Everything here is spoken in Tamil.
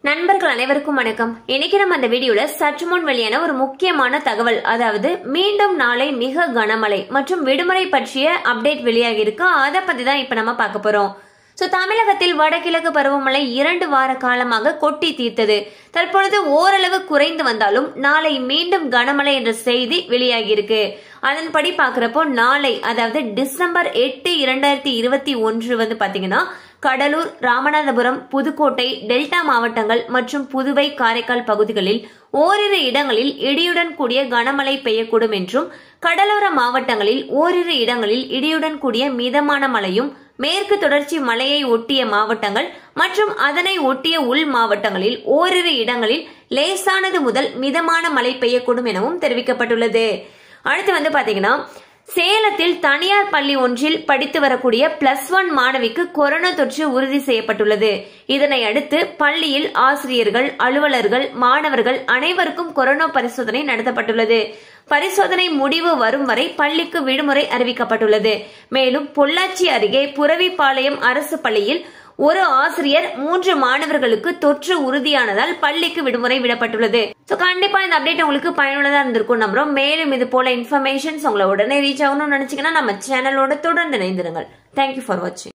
நண்பர்கள் அனைவருக்கும் வணக்கம் இன்னைக்கு நம்ம அந்த வீடியோல சற்று முன் வெளியான ஒரு முக்கியமான தகவல் அதாவது மீண்டும் நாளை மிக கனமழை மற்றும் விடுமுறை பற்றிய அப்டேட் வெளியாகி இருக்கு அதை பத்தி தான் இப்ப நம்ம பார்க்க போறோம் சோ தமிழகத்தில் வடகிழக்கு பருவமழை இரண்டு வார காலமாக கொட்டி தீர்த்தது தற்பொழுது ஓரளவு குறைந்து வந்தாலும் நாளை மீண்டும் கனமழை என்ற செய்தி வெளியாகி இருக்கு அதன்படி பாக்குறப்போ நாளை அதாவது டிசம்பர் எட்டு இரண்டாயிரத்தி இருபத்தி ஒன்று வந்து பாத்தீங்கன்னா கடலூர் ராமநாதபுரம் புதுக்கோட்டை டெல்டா மாவட்டங்கள் மற்றும் புதுவை காரைக்கால் பகுதிகளில் ஓரிரு இடங்களில் இடியுடன் கூடிய கனமழை பெய்யக்கூடும் என்றும் கடலோர மாவட்டங்களில் ஓரிரு இடங்களில் இடியுடன் கூடிய மிதமான மழையும் மேற்கு தொடர்ச்சி மலையை ஒட்டிய மாவட்டங்கள் மற்றும் அதனை ஒட்டிய உள் மாவட்டங்களில் ஓரிரு இடங்களில் லேசானது முதல் மிதமான மழை பெய்யக்கூடும் எனவும் தெரிவிக்கப்பட்டுள்ளது அடுத்து வந்து பாத்தீங்கன்னா சேலத்தில் தனியார் பள்ளி ஒன்றில் படித்து வரக்கூடிய பிளஸ் ஒன் மாணவிக்கு கொரோனா தொற்று உறுதி செய்யப்பட்டுள்ளது இதனை அடுத்து பள்ளியில் ஆசிரியர்கள் அலுவலர்கள் மாணவர்கள் அனைவருக்கும் கொரோனா பரிசோதனை நடத்தப்பட்டுள்ளது பரிசோதனை முடிவு வரும் வரை பள்ளிக்கு விடுமுறை அறிவிக்கப்பட்டுள்ளது மேலும் பொள்ளாச்சி அருகே புரவிப்பாளையம் அரசு பள்ளியில் ஒரு ஆசிரியர் மூன்று மாணவர்களுக்கு தொற்று உறுதியானதால் பள்ளிக்கு விடுமுறை விடப்பட்டுள்ளது சோ கண்டிப்பா இந்த அப்டேட் உங்களுக்கு பயனுள்ளதா இருந்திருக்கும் நம்புறோம் மேலும் இது போல இன்ஃபர்மேஷன்ஸ் உங்களை உடனே ரீச் ஆகணும்னு நினைச்சீங்கன்னா நம்ம சேனலோட தொடர்ந்து இணைந்திருங்கள் தேங்க்யூ ஃபார் வாட்சிங்